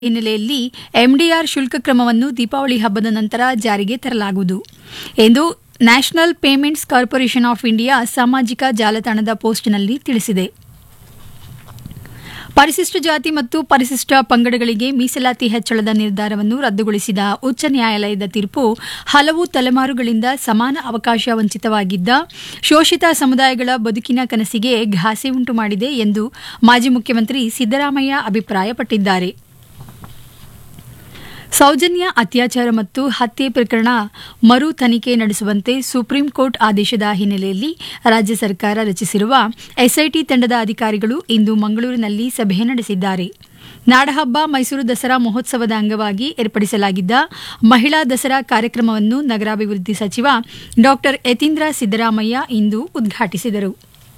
ಹಿನ್ನೆಲೆಯಲ್ಲಿ ಎಂಡಿಆರ್ ಶುಲ್ಕ ಕ್ರಮವನ್ನು ದೀಪಾವಳಿ ಹಬ್ಬದ ನಂತರ ಜಾರಿಗೆ ತರಲಾಗುವುದು ಎಂದು National Payments Corporation of India ಸಾಮಾಜಿಕ ಜಾಲತಾಣದ ಪೋಸ್ಟ್ನಲ್ಲಿ ತಿಳಿಸಿದೆ ಪರಿಶಿಷ್ಟ ಜಾತಿ ಮತ್ತು ಪರಿಶಿಷ್ಟ ಪಂಗಡಗಳಿಗೆ ಮೀಸಲಾತಿ ಹೆಚ್ಚಳದ ನಿರ್ಧಾರವನ್ನು ರದ್ದುಗೊಳಿಸಿದ ಉಚ್ಚ ನ್ಯಾಯಾಲಯದ ತೀರ್ಪು ಹಲವು ತಲೆಮಾರುಗಳಿಂದ ಸಮಾನ ಅವಕಾಶ ವಂಚಿತವಾಗಿದ್ದ ಶೋಷಿತ ಸಮುದಾಯಗಳ ಬದುಕಿನ ಕನಸಿಗೆ ಘಾಸಿ ಉಂಟು ಮಾಡಿದೆ ಎಂದು ಮಾಜಿ ಮುಖ್ಯಮಂತ್ರಿ ಸಿದ್ದರಾಮಯ್ಯ ಅಭಿಪ್ರಾಯಪಟ್ಟಿದ್ದಾರೆ ಸೌಜನ್ಯ ಅತ್ಯಾಚಾರ ಮತ್ತು ಹತ್ಯೆ ಪ್ರಕರಣ ಮರು ತನಿಖೆ ನಡೆಸುವಂತೆ ಸುಪ್ರೀಂ ಕೋರ್ಟ್ ಆದೇಶದ ಹಿನ್ನೆಲೆಯಲ್ಲಿ ರಾಜ್ಯ ಸರ್ಕಾರ ರಚಿಸಿರುವ ಎಸ್ಐಟಿ ತಂಡದ ಅಧಿಕಾರಿಗಳು ಇಂದು ಮಂಗಳೂರಿನಲ್ಲಿ ಸಭೆ ನಡೆಸಿದ್ದಾರೆ ನಾಡಹಬ್ಬ ಮೈಸೂರು ದಸರಾ ಮಹೋತ್ಸವದ ಅಂಗವಾಗಿ ಏರ್ಪಡಿಸಲಾಗಿದ್ದ ಮಹಿಳಾ ದಸರಾ ಕಾರ್ಯಕ್ರಮವನ್ನು ನಗರಾಭಿವೃದ್ಧಿ ಸಚಿವ ಡಾ ಯತೀಂದ್ರ ಸಿದ್ದರಾಮಯ್ಯ ಇಂದು ಉದ್ಘಾಟಿಸಿದರು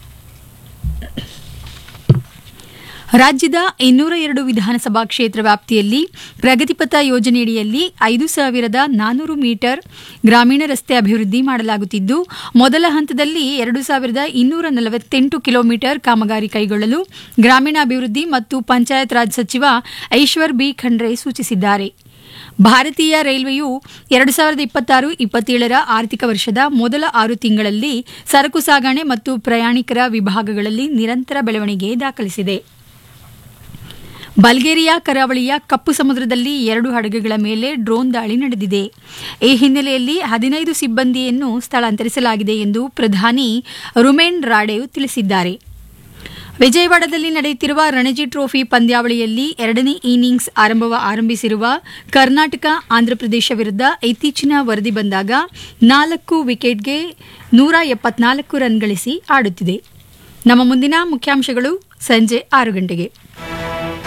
ರಾಜ್ಯದ ಇನ್ನೂರ ಎರಡು ವಿಧಾನಸಭಾ ಕ್ಷೇತ್ರ ವ್ಯಾಪ್ತಿಯಲ್ಲಿ ಪ್ರಗತಿಪಥ ಯೋಜನೆಯಡಿಯಲ್ಲಿ ಐದು ಸಾವಿರದ ನಾನ್ನೂರು ಮೀಟರ್ ಗ್ರಾಮೀಣ ರಸ್ತೆ ಅಭಿವೃದ್ಧಿ ಮಾಡಲಾಗುತ್ತಿದ್ದು ಮೊದಲ ಹಂತದಲ್ಲಿ ಎರಡು ಸಾವಿರದ ಇನ್ನೂರ ನಲವತ್ತೆಂಟು ಕಿಲೋಮೀಟರ್ ಕಾಮಗಾರಿ ಕೈಗೊಳ್ಳಲು ಗ್ರಾಮೀಣಾಭಿವೃದ್ಧಿ ಮತ್ತು ಪಂಚಾಯತ್ ರಾಜ್ ಸಚಿವ ಐಶ್ವರ್ ಬಿ ಖಂಡ್ರೆ ಸೂಚಿಸಿದ್ದಾರೆ ಭಾರತೀಯ ರೈಲ್ವೆಯು ಎರಡು ಸಾವಿರದ ಇಪ್ಪತ್ತಾರು ಇಪ್ಪತ್ತೇಳರ ಆರ್ಥಿಕ ವರ್ಷದ ಮೊದಲ ಆರು ತಿಂಗಳಲ್ಲಿ ಸರಕು ಸಾಗಣೆ ಮತ್ತು ಪ್ರಯಾಣಿಕರ ವಿಭಾಗಗಳಲ್ಲಿ ನಿರಂತರ ಬೆಳವಣಿಗೆ ದಾಖಲಿಸಿದೆ ಬಲ್ಗೇರಿಯಾ ಕರಾವಳಿಯ ಕಪ್ಪು ಸಮುದ್ರದಲ್ಲಿ ಎರಡು ಹಡಗುಗಳ ಮೇಲೆ ಡ್ರೋನ್ ದಾಳಿ ನಡೆದಿದೆ ಈ ಹಿನ್ನೆಲೆಯಲ್ಲಿ ಹದಿನೈದು ಸಿಬ್ಬಂದಿಯನ್ನು ಸ್ಥಳಾಂತರಿಸಲಾಗಿದೆ ಎಂದು ಪ್ರಧಾನಿ ರುಮೇನ್ ರಾಡೇವ್ ತಿಳಿಸಿದ್ದಾರೆ ವಿಜಯವಾಡದಲ್ಲಿ ನಡೆಯುತ್ತಿರುವ ರಣಜಿ ಟ್ರೋಫಿ ಪಂದ್ಯಾವಳಿಯಲ್ಲಿ ಎರಡನೇ ಇನ್ನಿಂಗ್ಸ್ ಆರಂಭವ ಆರಂಭಿಸಿರುವ ಕರ್ನಾಟಕ ಆಂಧ್ರಪ್ರದೇಶ ವಿರುದ್ಧ ಇತ್ತೀಚಿನ ವರದಿ ಬಂದಾಗ ನಾಲ್ಕು ವಿಕೆಟ್ಗೆ ನೂರ ಎಪ್ಪತ್ನಾಲ್ಕು ರನ್ ಗಳಿಸಿ ಆಡುತ್ತಿದೆ ನಮ್ಮ ಮುಂದಿನ ಮುಖ್ಯಾಂಶಗಳು ಸಂಜೆ ಆರು ಗಂಟೆಗೆ